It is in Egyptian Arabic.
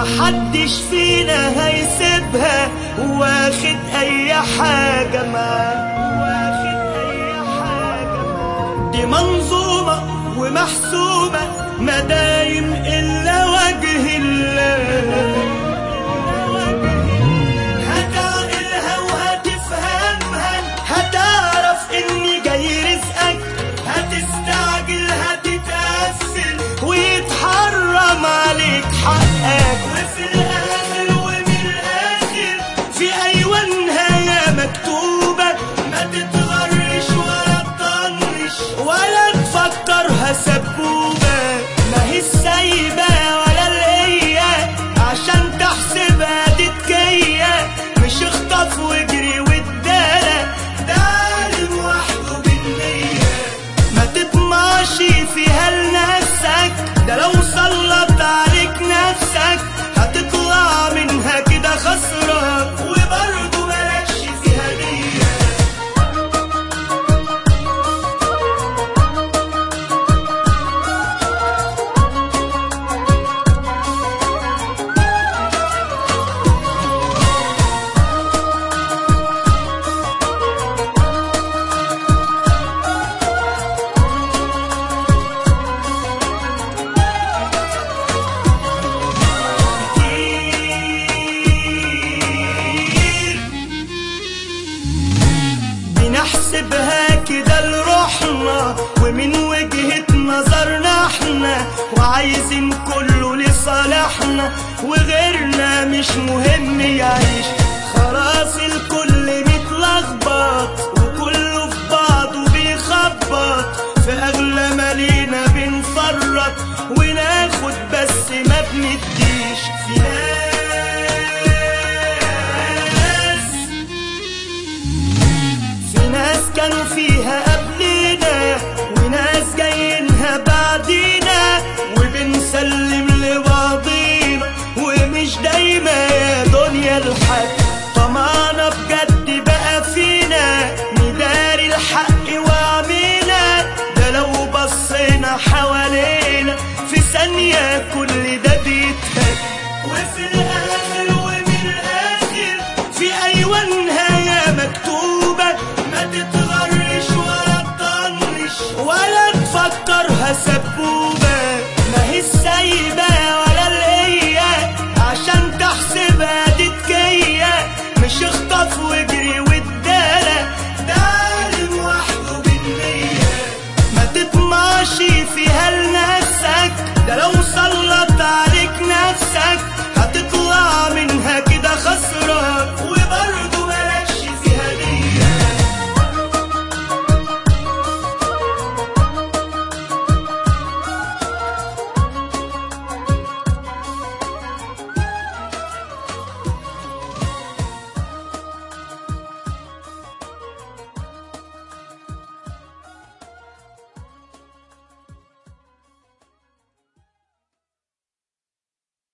محدش فينا هيسيبها واخد اي حاجة معاه واخد اي حاجة معاه دي منظومة ومحسومة ما دايم الا وجه الله هتعقلها وهتفهمها هتعرف اني جاي رزقك هتستعجل هتتقفل ويتحرم عليك حقك وفي الاخر ومن الاخر في ايوانها يا مكتوبة ما تتغرش ولا تطنش ولا تفكرها سبوبة ما هي السايبة ولا الهية عشان تحسبها تتكية مش اخطف واجري وادالا ده عالم وحده بالنية ما تطمعش فيها لنفسك ده لو سلط عليك نفسك هتطلع منها كده خسران وبرضه مالكش فيها نية كتير بنحسبها كده لروحنا ومن وجهة نظرنا احنا وعايزين كله لصالحنا وغيرنا مش مهم يعيش خلاص الكل متلخبط وكله في بعضه بيخبط في اغلى مالينا بنفرط وناخد بس ما بنديش في ناس في ناس كانوا فيها قبلنا وناس جايينها بعدينا وبنسلم لبعضينا ومش دايما يا دنيا الحق طمعنا بجد بقى فينا نداري الحق وعمينا ده لو بصينا حوالينا في ثانية كل ده بيتهد وفي الآخر ومن الآخر في أيوانها يا مكتوبة ما تتغرش ولا تطنش ولا تفكرها سبوبة ما هي السايبة